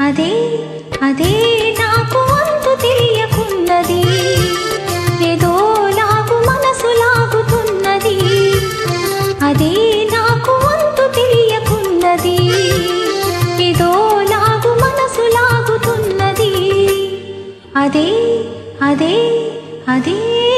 అదే అదే నాకు అంతు తెలియకున్నది ఏదో లాగు మనసు లాగుతున్నది అదే నాకు అంతు తెలియకున్నది ఏదో లాగు మనసు లాగుతున్నది అదే అదే అదే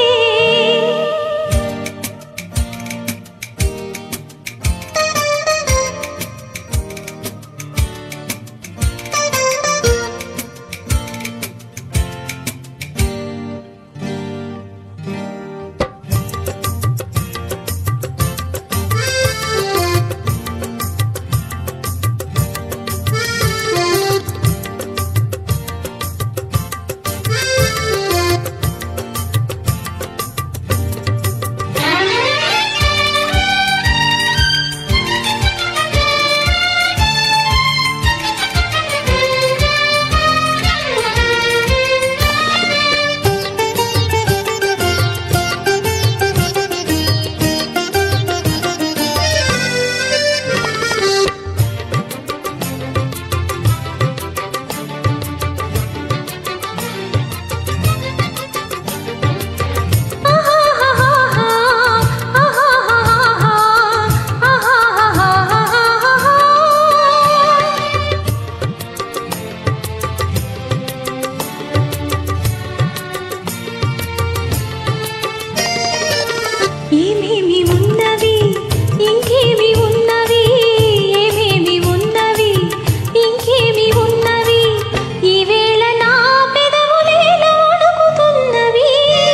ఏమేమి ఉన్నవి ఇంకేమి ఉన్నవి ఏమేమి ఉన్నవి ఇంకేమి ఉన్నవి ఈవేళ నా పెదవులేల అడుగుతున్నవి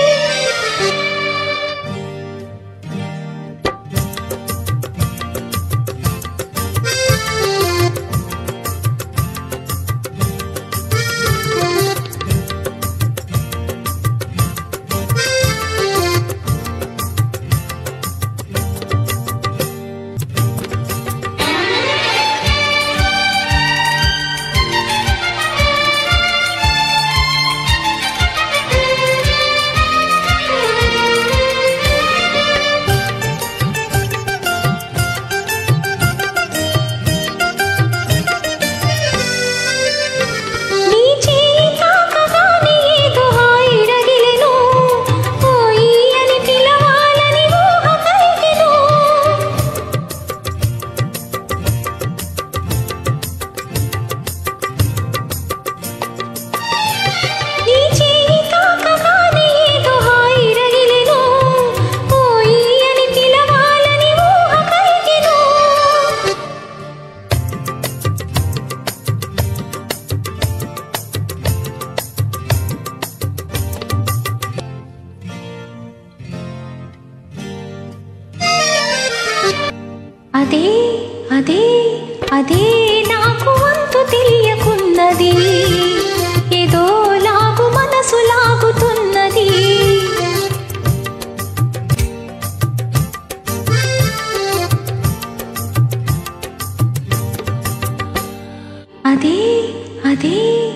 నీ చేయి తాకగానే ఏదో హాయి రగిలెను. ఓయి అని పిలవాలని ఊహ కలిగెను. నీ చేయి తాకగానే ఏదో హాయి రగిలెను. ఓయి అని పిలవాలని ఊహ కలిగెను. అదే అదే అదే నాకు అంతు తెలియకున్నది ఏదో లాగు మనసు లాగుతున్నది అదే అదే